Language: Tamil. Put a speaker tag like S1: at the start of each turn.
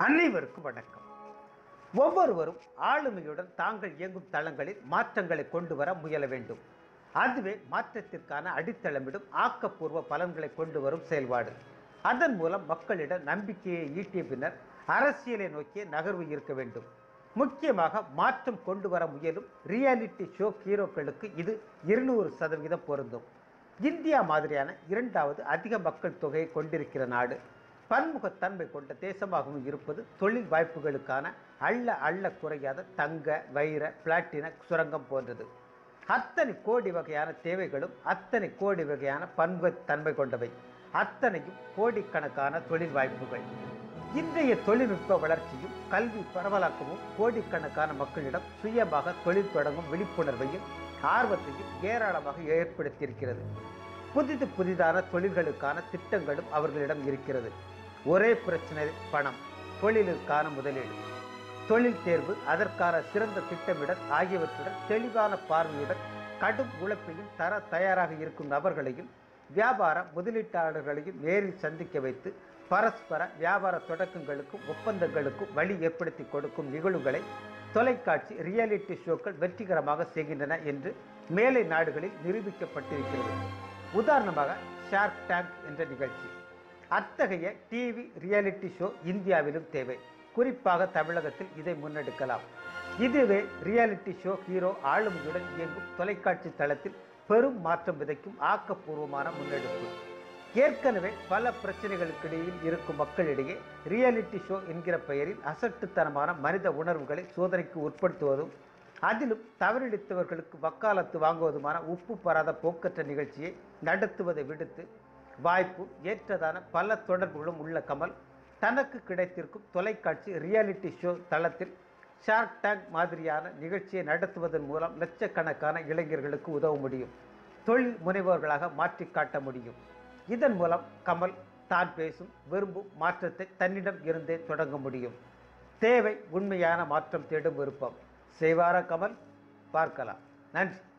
S1: அனைவருக்கும் வணக்கம் ஒவ்வொருவரும் ஆளுமையுடன் தாங்கள் இயங்கும் தளங்களில் மாற்றங்களை கொண்டு வர முயல வேண்டும் அதுவே மாற்றத்திற்கான அடித்தளமிடும் ஆக்கப்பூர்வ பலன்களை கொண்டு வரும் செயல்பாடு அதன் மூலம் மக்களிடம் நம்பிக்கையை ஈட்டிய பின்னர் அரசியலை நோக்கிய நகர்வு இருக்க வேண்டும் முக்கியமாக மாற்றம் கொண்டு வர முயலும் ரியாலிட்டி ஷோ ஹீரோக்களுக்கு இது இருநூறு சதவீதம் பொருந்தும் இந்தியா மாதிரியான இரண்டாவது அதிக மக்கள் தொகையை கொண்டிருக்கிற நாடு பன்முகத்தன்மை கொண்ட தேசமாகவும் இருப்பது தொழில் வாய்ப்புகளுக்கான அள்ள அள்ள குறையாத தங்க வைர பிளாட்டின சுரங்கம் போன்றது அத்தனை கோடி வகையான தேவைகளும் அத்தனை கோடி வகையான பன்முகத்தன்மை கொண்டவை அத்தனையும் கோடிக்கணக்கான தொழில் வாய்ப்புகள் இன்றைய தொழில்நுட்ப வளர்ச்சியும் கல்வி பரவலாக்கமும் கோடிக்கணக்கான மக்களிடம் சுயமாக தொழில் தொடங்கும் விழிப்புணர்வையும் ஆர்வத்தையும் ஏராளமாக ஏற்படுத்தியிருக்கிறது புதிது புதிதான தொழில்களுக்கான திட்டங்களும் அவர்களிடம் இருக்கிறது ஒரே பிரச்சனை பணம் தொழிலுக்கான முதலீடு தொழில் தேர்வு அதற்கான சிறந்த திட்டமிடல் ஆகியவற்றுடன் தெளிவான பார்வையுடன் கடும் உழைப்பையும் தர தயாராக இருக்கும் நபர்களையும் வியாபார முதலீட்டாளர்களையும் நேரில் சந்திக்க வைத்து பரஸ்பர வியாபார தொடக்கங்களுக்கும் ஒப்பந்தங்களுக்கும் வழி ஏற்படுத்தி கொடுக்கும் நிகழ்வுகளை தொலைக்காட்சி ரியாலிட்டி ஷோக்கள் வெற்றிகரமாக செய்கின்றன என்று மேலை நாடுகளில் நிரூபிக்கப்பட்டிருக்கிறது உதாரணமாக ஷார்க் டேங்க் என்ற நிகழ்ச்சி அத்தகைய டிவி ரியாலிட்டி ஷோ இந்தியாவிலும் தேவை குறிப்பாக தமிழகத்தில் இதை முன்னெடுக்கலாம் இதுவே ரியாலிட்டி ஷோ ஹீரோ ஆளுமையுடன் இயங்கும் தொலைக்காட்சி தளத்தில் பெரும் மாற்றம் விதைக்கும் ஆக்கப்பூர்வமான முன்னெடுப்பு ஏற்கனவே பல பிரச்சனைகளுக்கிடையில் இருக்கும் மக்களிடையே ரியாலிட்டி ஷோ என்கிற பெயரில் அசட்டுத்தனமான மனித உணர்வுகளை சோதனைக்கு உட்படுத்துவதும் அதிலும் தவறிழித்தவர்களுக்கு வக்காலத்து வாங்குவதுமான உப்பு பராத போக்கற்ற நிகழ்ச்சியை நடத்துவதை விடுத்து வாய்ப்பு ஏற்றதான பல தொடர்புகளும் உள்ள கமல் தனக்கு கிடைத்திருக்கும் தொலைக்காட்சி ரியாலிட்டி ஷோ தளத்தில் ஷார்க் டேங்க் மாதிரியான நிகழ்ச்சியை நடத்துவதன் மூலம் லட்சக்கணக்கான இளைஞர்களுக்கு உதவ முடியும் தொழில் முனைவோர்களாக மாற்றி காட்ட முடியும் இதன் மூலம் கமல் தான் பேசும் விரும்பும் மாற்றத்தை தன்னிடம் இருந்தே தொடங்க முடியும் தேவை உண்மையான மாற்றம் தேடும் விருப்பம் செய்வாரா கமல் பார்க்கலாம் நன்றி